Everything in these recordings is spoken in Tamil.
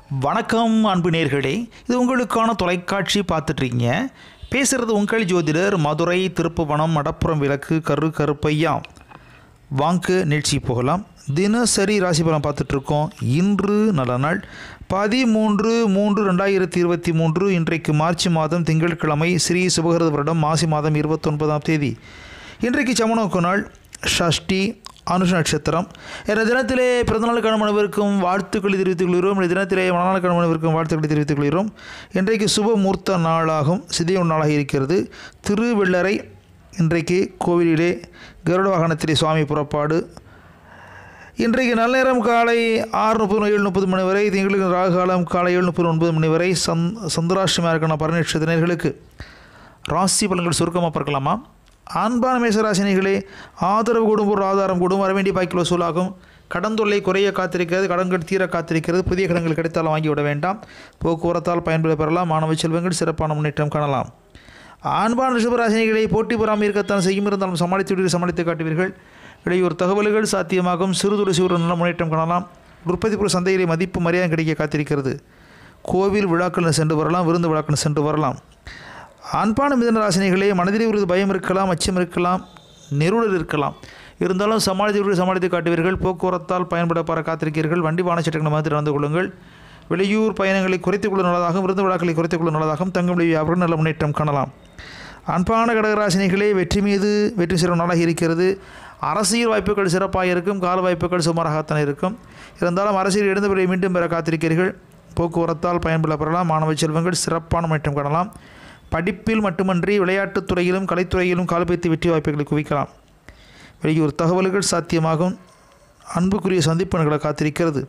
வணக்கம் அன்பு நேர்களே இது உங்களுக்கான தொலைக்காட்சி பார்த்துட்ருக்கீங்க பேசுகிறது உங்கள் ஜோதிடர் மதுரை திருப்புவனம் மடப்புறம் விளக்கு கரு கருப்பையா வாங்க நிகழ்ச்சி போகலாம் தினசரி ராசி பலன் பார்த்துட்ருக்கோம் இன்று நல்ல நாள் பதிமூன்று மூன்று ரெண்டாயிரத்தி இருபத்தி மூன்று இன்றைக்கு மார்ச் மாதம் திங்கட்கிழமை ஸ்ரீ சுபகிருத வருடம் மாசி மாதம் இருபத்தொன்பதாம் தேதி இன்றைக்கு சமணோக்கு நாள் ஷஷ்டி அனுஷ நட்சத்திரம் இந்த தினத்திலே பிறந்தநாள் கணவனவிற்கும் வாழ்த்துக்களை தெரிவித்துக் கொள்கிறோம் இந்த தினத்திலே மனநாள் கணவனவிற்கும் வாழ்த்துக்களை தெரிவித்துக் கொள்கிறோம் இன்றைக்கு சுப மூர்த்த நாளாகும் சிதைய நாளாக இருக்கிறது திருவெள்ளரை இன்றைக்கு கோவிலிலே கருட வாகனத்திலே சுவாமி புறப்பாடு இன்றைக்கு நள்ளிரம் காலை ஆறு முப்பது ஏழு முப்பது மணி வரை திங்களுக்கு ராகு காலம் காலை ஏழு முப்பது ஒன்பது மணி வரை சந் சந்திராஷ்டமாக இருக்கான பரநட்சத்திரர்களுக்கு ராசி பலன்கள் சுருக்கமாக பார்க்கலாமா அன்பான மேசராசினிகளே ஆதரவு கூடும் ஒரு ஆதாரம் கூடும் வர வேண்டிய பாய்க்கில் வசூலாகும் கடன் தொல்லை குறைய காத்திருக்கிறது கடன்கள் தீர காத்திருக்கிறது புதிய கடன்கள் கிடைத்தாலும் வாங்கிவிட வேண்டாம் போக்குவரத்தால் பயன்பெற பெறலாம் மாணவ செல்வங்கள் சிறப்பான முன்னேற்றம் காணலாம் ஆண்பான ரிஷபராசினிகளை போட்டி பெறாமல் இருக்கத்தான் செய்யும் இருந்தாலும் சமாளித்து சமாளித்து காட்டுவீர்கள் இடையூறு தகவல்கள் சாத்தியமாகும் சிறுதுளி சிறு நல்ல முன்னேற்றம் காணலாம் உற்பத்தி பொருள் சந்தையிலே மதிப்பு மரியாதை கிடைக்க காத்திருக்கிறது கோவில் விழாக்கள் சென்று வரலாம் விருந்து விழாக்கள் சென்று வரலாம் அன்பான மிதன ராசினிகளே மனதிலே ஒரு பயம் இருக்கலாம் அச்சம் இருக்கலாம் நெருடல் இருக்கலாம் இருந்தாலும் சமாளித்து சமாளித்து காட்டுவீர்கள் போக்குவரத்தால் பயன்பட பார காத்திருக்கிறீர்கள் வண்டி வாகன சட்டங்களை மாதிரி நடந்து கொள்ளுங்கள் வெளியூர் பயணங்களை குறைத்துக் கொள்ள நல்லதாகவும் விருந்து விழாக்களை குறைத்துக் கொள்ள நல்லதாகவும் தங்கும் வியாபாரம் நல்ல முன்னேற்றம் காணலாம் அன்பான கடகராசினிகளே வெற்றி மீது வெற்றி சிறந்த நாளாக இருக்கிறது அரசியல் வாய்ப்புகள் சிறப்பாக இருக்கும் கால வாய்ப்புகள் சுமாராகத்தான் இருக்கும் இருந்தாலும் அரசியல் எழுந்த பிறகு மீண்டும் பெற காத்திருக்கிறீர்கள் போக்குவரத்தால் பயன்பட பெறலாம் மாணவ செல்வங்கள் சிறப்பான முன்னேற்றம் காணலாம் படிப்பில் மட்டுமன்றி விளையாட்டுத் துறையிலும் கலைத்துறையிலும் கால்பைத்து வெற்றி வாய்ப்புகளை குவிக்கலாம் வெளியூர் தகவல்கள் சாத்தியமாகும் அன்புக்குரிய சந்திப்பன்களை காத்திருக்கிறது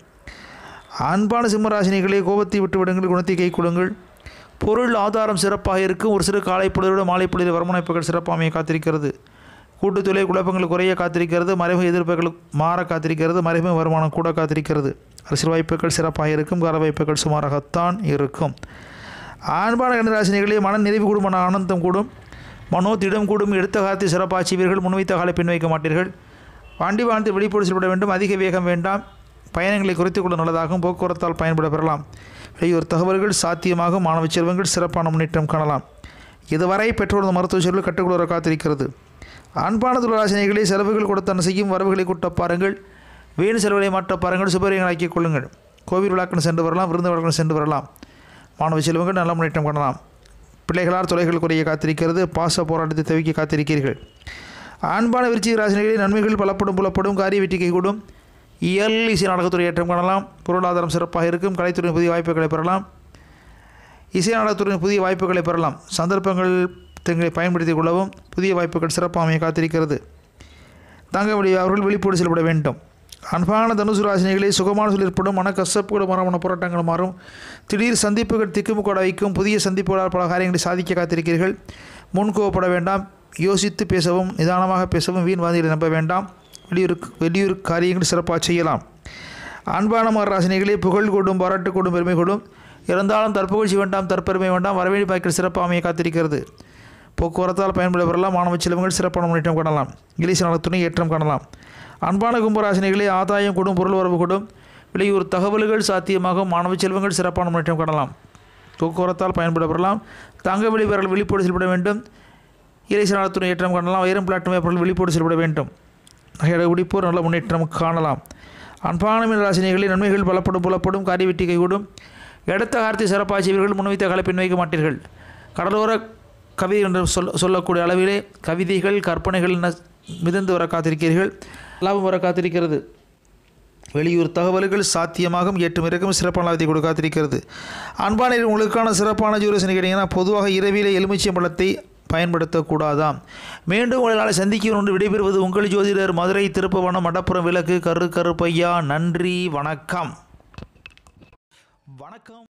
அன்பான சிம்மராசினிகளே கோபத்தை விட்டு விடுங்கள் குணத்தை கை கொடுங்கள் பொருள் ஆதாரம் சிறப்பாக இருக்கும் ஒரு சிறு காலை பொழுதோட மாலை பொழுது வருமானப்புகள் சிறப்பாக அமைய காத்திருக்கிறது கூட்டுத்தொலை குழப்பங்கள் குறைய காத்திருக்கிறது மறைமுக எதிர்ப்புகள் மாற காத்திருக்கிறது மறைமுக வருமானம் கூட காத்திருக்கிறது அரசியல் வாய்ப்புகள் சிறப்பாக இருக்கும் கால வாய்ப்புகள் சுமாராகத்தான் இருக்கும் ஆண்பான கணராசினிகளே மன நிறைவு கூடும் மன ஆனந்தம் கூடும் மனோ திடம் கூடும் எடுத்த காலத்தை சிறப்பாச்சுவீர்கள் முன்வைத்த காலை பின் வைக்க மாட்டீர்கள் வண்டி வாழ்ந்து வெளிப்படு செல்லப்பட வேண்டும் அதிக வேகம் வேண்டாம் பயணங்களை குறைத்துக் கொள்ள நல்லதாகவும் போக்குவரத்தால் பயன்பட பெறலாம் வெளியூர் தகவல்கள் சாத்தியமாகும் மாணவ செல்வங்கள் சிறப்பான முன்னேற்றம் காணலாம் இதுவரை பெற்றோர் மருத்துவ செல்வம் கட்டுக்குள்ள காத்திருக்கிறது அன்பான துளராசினிகளை செலவுகள் கொடுத்தன செய்யும் வரவுகளை கூட்ட பாருங்கள் வீண் செலவுகளை மாற்ற பாருங்கள் சுபரியங்கள் ஆக்கிக் கொள்ளுங்கள் கோவில் விழாக்கள் சென்று வரலாம் விருந்து விழாக்கள் சென்று வரலாம் மாணவ செல்வங்கள் நல்ல முன்னேற்றம் காணலாம் பிள்ளைகளால் தொலைகள் குறைய காத்திருக்கிறது பாச போராட்டத்தை தவிக்க காத்திருக்கிறீர்கள் ஆண்பான விருச்சிக ராசினிகளில் நன்மைகள் பலப்படும் புலப்படும் காரிய வெற்றி கைகூடும் இயல் இசை நாடகத்துறை ஏற்றம் காணலாம் பொருளாதாரம் சிறப்பாக இருக்கும் கலைத்துறையின் புதிய வாய்ப்புகளை பெறலாம் இசை நாடகத்துறையின் புதிய வாய்ப்புகளை பெறலாம் சந்தர்ப்பங்கள் தங்களை பயன்படுத்திக் கொள்ளவும் புதிய வாய்ப்புகள் சிறப்பாக அமைய காத்திருக்கிறது தங்க வழி அவர்கள் வெளிப்போடு செல்லப்பட வேண்டும் அன்பான தனுசு ராசினிகளை சுகமான சொல் ஏற்படும் மன கசப்புகள் மரமண போராட்டங்கள் மாறும் திடீர் சந்திப்புகள் திக்குமுக்கோட வைக்கும் புதிய சந்திப்புகளால் பல காரியங்களை சாதிக்க காத்திருக்கிறீர்கள் முன்கோவப்பட வேண்டாம் யோசித்து பேசவும் நிதானமாக பேசவும் வீண் வாதிகளை நம்ப வேண்டாம் வெளியூர் வெளியூர் காரியங்கள் சிறப்பாக செய்யலாம் அன்பான மகராசினிகளே புகழ் கொடும் பாராட்டு கொடும் பெருமை கொடும் இருந்தாலும் தற்புகழ்ச்சி வேண்டாம் தற்பெருமை வேண்டாம் வரவேண்டி பாய்க்கள் சிறப்பாக அமைய காத்திருக்கிறது போக்குவரத்தால் பயன்பட பெறலாம் மாணவ செல்வங்கள் சிறப்பான முன்னேற்றம் காணலாம் இங்கிலீஷ் நலத்துணை ஏற்றம் காணலாம் அன்பான கும்பராசினிகளே ஆதாயம் கொடும் பொருள் வரவு கொடும் வெளியூர் தகவல்கள் சாத்தியமாகும் மாணவ செல்வங்கள் சிறப்பான முன்னேற்றம் காணலாம் போக்குவரத்தால் பயன்பட பெறலாம் தங்க வெளி விரல் வெளிப்போடு செல்பட வேண்டும் இலேச நலத்துறை ஏற்றம் காணலாம் வைரம் பிளாட்டும் பொருள் வெளிப்போடு செல்பட வேண்டும் நகையடை உடிப்போர் நல்ல முன்னேற்றம் காணலாம் அன்பான மீன ராசினிகளில் நன்மைகள் பலப்படும் புலப்படும் காரிய வெட்டி கைகூடும் எடுத்த கார்த்தி சிறப்பாச்சியவர்கள் முன்வைத்த காலை பின் வைக்க மாட்டீர்கள் கடலோர கவிதை என்று சொல் சொல்லக்கூடிய அளவிலே கவிதைகள் கற்பனைகள் என மிதந்து வர காத்திருக்கிறீர்கள் லாபம் வர காத்திருக்கிறது வெளியூர் தகவல்கள் சாத்தியமாகும் ஏற்றும் இறக்கும் சிறப்பான லாபத்தை கொடுக்க காத்திருக்கிறது அன்பான உங்களுக்கான சிறப்பான ஜூரசனை கேட்டீங்கன்னா பொதுவாக இரவிலே எலுமிச்சம் பழத்தை பயன்படுத்தக்கூடாதாம் மீண்டும் உங்களை நாளை சந்திக்க ஒன்று விடைபெறுவது உங்கள் ஜோதிடர் மதுரை திருப்பவனம் மடப்புறம் விளக்கு கரு கருப்பையா நன்றி வணக்கம் வணக்கம்